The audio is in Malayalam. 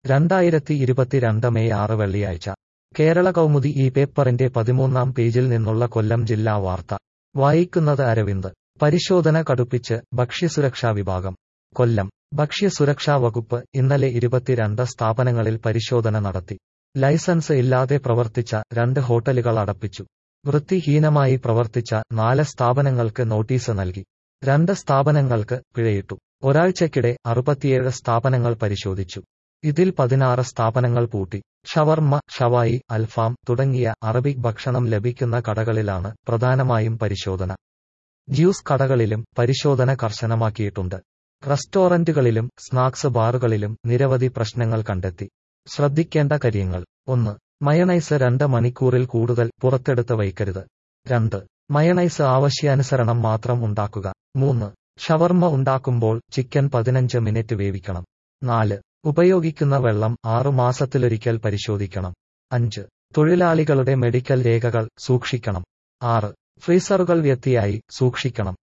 രണ്ടായിരത്തി ഇരുപത്തിരണ്ട് മെയ് ആറ് വെള്ളിയാഴ്ച കേരള കൗമുദി ഈ പേപ്പറിന്റെ പതിമൂന്നാം പേജിൽ നിന്നുള്ള കൊല്ലം ജില്ലാ വാർത്ത വായിക്കുന്നത് അരവിന്ദ് പരിശോധന കടുപ്പിച്ച് ഭക്ഷ്യസുരക്ഷാ വിഭാഗം കൊല്ലം ഭക്ഷ്യസുരക്ഷാ വകുപ്പ് ഇന്നലെ ഇരുപത്തിരണ്ട് സ്ഥാപനങ്ങളിൽ പരിശോധന നടത്തി ലൈസൻസ് ഇല്ലാതെ പ്രവർത്തിച്ച രണ്ട് ഹോട്ടലുകൾ അടപ്പിച്ചു വൃത്തിഹീനമായി പ്രവർത്തിച്ച നാല് സ്ഥാപനങ്ങൾക്ക് നോട്ടീസ് നൽകി രണ്ട് സ്ഥാപനങ്ങൾക്ക് പിഴയിട്ടു ഒരാഴ്ചക്കിടെ അറുപത്തിയേഴ് സ്ഥാപനങ്ങൾ പരിശോധിച്ചു ഇതിൽ പതിനാറ് സ്ഥാപനങ്ങൾ പൂട്ടി ഷവർമ്മ ഷവായി അൽഫാം തുടങ്ങിയ അറബിക് ഭക്ഷണം ലഭിക്കുന്ന കടകളിലാണ് പ്രധാനമായും പരിശോധന ജ്യൂസ് കടകളിലും പരിശോധന കർശനമാക്കിയിട്ടുണ്ട് റെസ്റ്റോറന്റുകളിലും സ്നാക്സ് ബാറുകളിലും നിരവധി പ്രശ്നങ്ങൾ കണ്ടെത്തി ശ്രദ്ധിക്കേണ്ട കാര്യങ്ങൾ ഒന്ന് മയണൈസ് രണ്ട് മണിക്കൂറിൽ കൂടുതൽ പുറത്തെടുത്ത് വയ്ക്കരുത് രണ്ട് മയണൈസ് ആവശ്യാനുസരണം മാത്രം ഉണ്ടാക്കുക മൂന്ന് ഷവർമ്മ ഉണ്ടാക്കുമ്പോൾ ചിക്കൻ പതിനഞ്ച് മിനിറ്റ് വേവിക്കണം നാല് ഉപയോഗിക്കുന്ന വെള്ളം ആറു മാസത്തിലൊരിക്കൽ പരിശോധിക്കണം അഞ്ച് തൊഴിലാളികളുടെ മെഡിക്കൽ രേഖകൾ സൂക്ഷിക്കണം ആറ് ഫ്രീസറുകൾ വ്യത്തിയായി സൂക്ഷിക്കണം